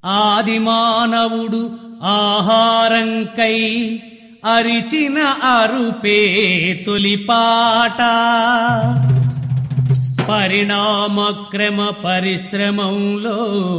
ఆది మానవుడు ఆహారంకై అరిచిన అరుపే తొలిపాట పరిణామక్రమ పరిశ్రమంలో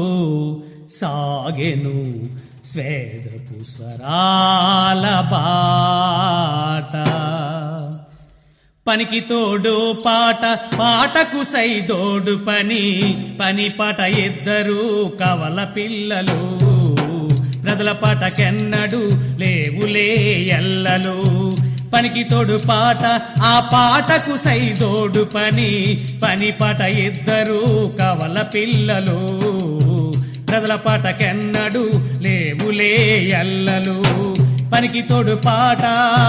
సాగెను స్వేదపు స్వరాల బాట పనికి తోడు పాట పాటకు సైదోడు పని పని పాట ఇద్దరు కవల పిల్లలు ప్రజల పాటకెన్నడు లేవులే ఎల్లలు పనికి తోడు పాట ఆ పాటకు సైదోడు పని పని పాట ఇద్దరు కవల పిల్లలు ప్రజల పాటకెన్నడు లేవులే ఎల్లలు పనికి తోడు పాట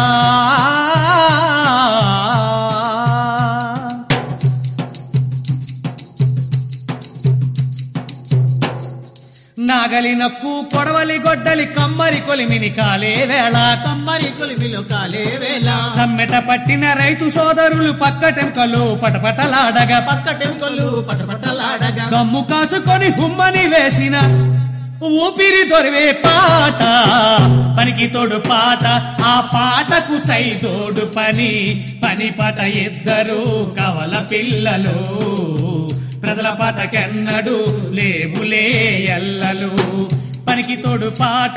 నాగలి నక్కు కొడవలి గొడ్డలి కమ్మరి కొలిమిని కాలే వేళ కమ్మరి కొలిమిలో కాలే వేళ సమ్మెట పట్టిన రైతు సోదరులు పక్కటెంకలు పటపటలాడగా పక్కటెంకొల్లు పటపటలాడగా గమ్ము కాసుకొని హుమ్మని వేసిన ఊపిరి దొరివే పాట పనికి తోడు పాట ఆ పాటకు సైదోడు పని పని పాట ఇద్దరు కవల పిల్లలు ప్రజల పాటకెన్నడు లేవులే ఎల్లలు పనికి తోడు పాట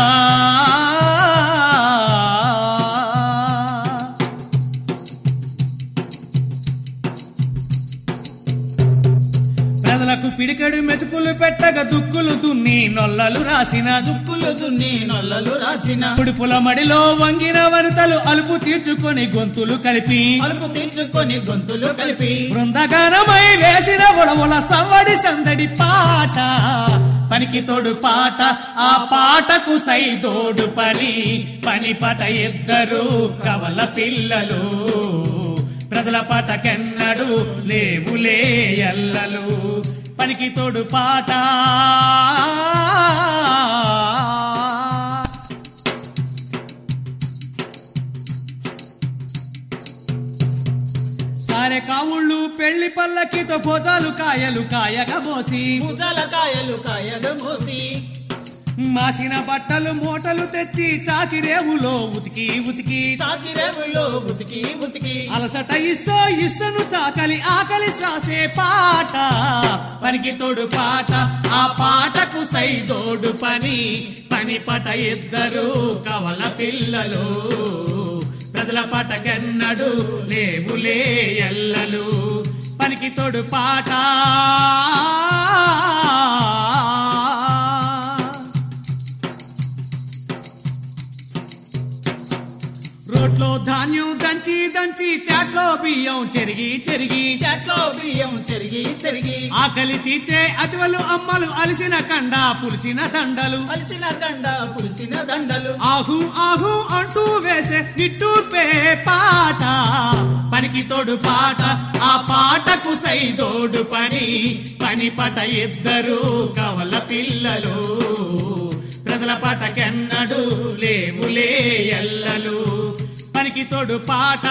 ప్రజలకు పిడికడు మెతుకులు పెట్టగా దుక్కులు దున్ని నొల్లలు రాసిన దుక్కులు దున్ని నొల్లలు రాసిన పుడుపుల మడిలో వంగిన వనితలు అలుపు తీర్చుకొని గొంతులు కలిపి అలుపు తీర్చుకొని గొంతులు కలిపి బృందగానమై వేసిన ఉడవుల సవ్వడి సందడి పాట పనికి తోడు పాట ఆ పాటకు సైదోడు పని పని పాట ఇద్దరు కవల పిల్లలు ప్రజల పాటకెన్నడు లేవులే ఎల్లలు పనికి తోడు పాట సారె కావుళ్ళు పెళ్లి పల్లకితో పోజాలు కాయలు కాయగా పోసి పూజల కాయలు కాయలు మోసి మాసిన బట్టలు మూటలు తెచ్చి చాచిరేవులో ఉతికి ఉతికి సాచిరేవులో ఉతికి ఉతికి అలసట ఇస్సో ఇస్సను చాకలి ఆకలి శ్వాసే పాట పనికి తోడు పాట ఆ పాటకు సైదోడు పని పని పట ఇద్దరు కవల పిల్లలు ప్రజల పాటకెన్నడు లేవులే ఎల్లలు పనికి తోడు పాట రోట్లో ధాన్యం దంచి దంచి చాట్లో బియ్యం చెరిగి చెరిగి చెట్లో బియ్యం చెరిగి చెరిగి ఆకలి తీర్చే అతివలు అమ్మలు అలిసిన కండ పులిసిన దండలు అలసిన దండ పులిసిన దండలు ఆహు ఆహు అంటూ వేసే నిట్టూర్పే పాట పనికి తోడు పాట ఆ పాటకు సైదోడు పని పని పట ఇద్దరు కవల పిల్లలు ప్రజల పాటకెన్నడు లేవులే ఎల్లలు పనికి తోడు పాట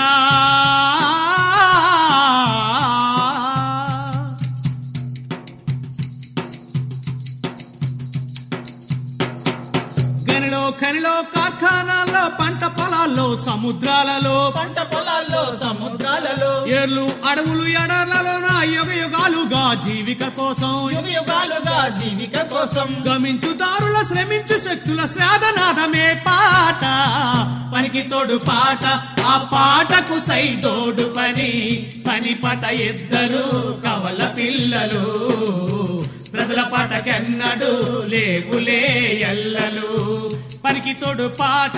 గనిలో ఖనిలో కార్ఖానాల్లో పంట పొలాల్లో సముద్రాలలో పంట పొలాల్లో సముద్రాలలో ఏర్లు అడవులు ఎడర్లలో నా యుగ యుగాలుగా జీవిక కోసం యుగ యుగాలుగా జీవిక కోసం గమించుదారుల శ్రమించు శక్తుల శ్రాదనాదమే పాట పనికి తోడు పాట ఆ పాటకు సైదోడు పని పని పట ఇద్దరు కవల పిల్లలు ప్రజల పాటకెన్నడు లేవులే ఎల్లలు పనికి తోడు పాట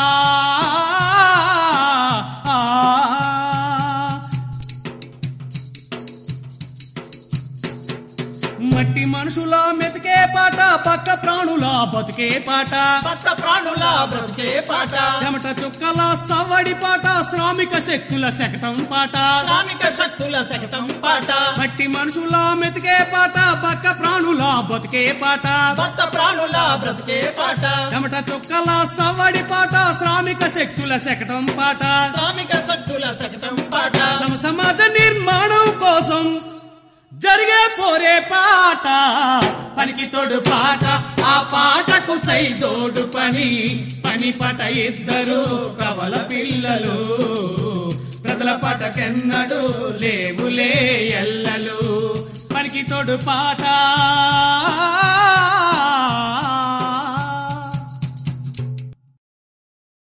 మట్టి మనుషుల మెతికే పాట పక్క ప్రాణుల బతుకే పాట పక్క ప్రాణుల బ్రతికే పాట చెమట చుక్కల సవ్వడి పాట శ్రామిక శక్తుల శకటం పాట శ్రామిక శక్తుల శకటం పాట మట్టి మనుషుల మెతికే పాట పక్క ప్రాణుల బతుకే పాట భక్త ప్రాణుల బ్రతికే పాట చెమట చుక్కల సవ్వడి పాట శ్రామిక శక్తుల శకటం పాట శ్రామిక శక్తుల శకటం పాట సమ సమాజ నిర్మాణం కోసం జరిగే పోరే పాట పనికి తోడు పాట పాటకు సైదోడు పని పని పట ఇద్దరు కవల పిల్లలు ప్రజల పటకెన్నడు లేవులే ఎల్లలు పనికి తోడు పాట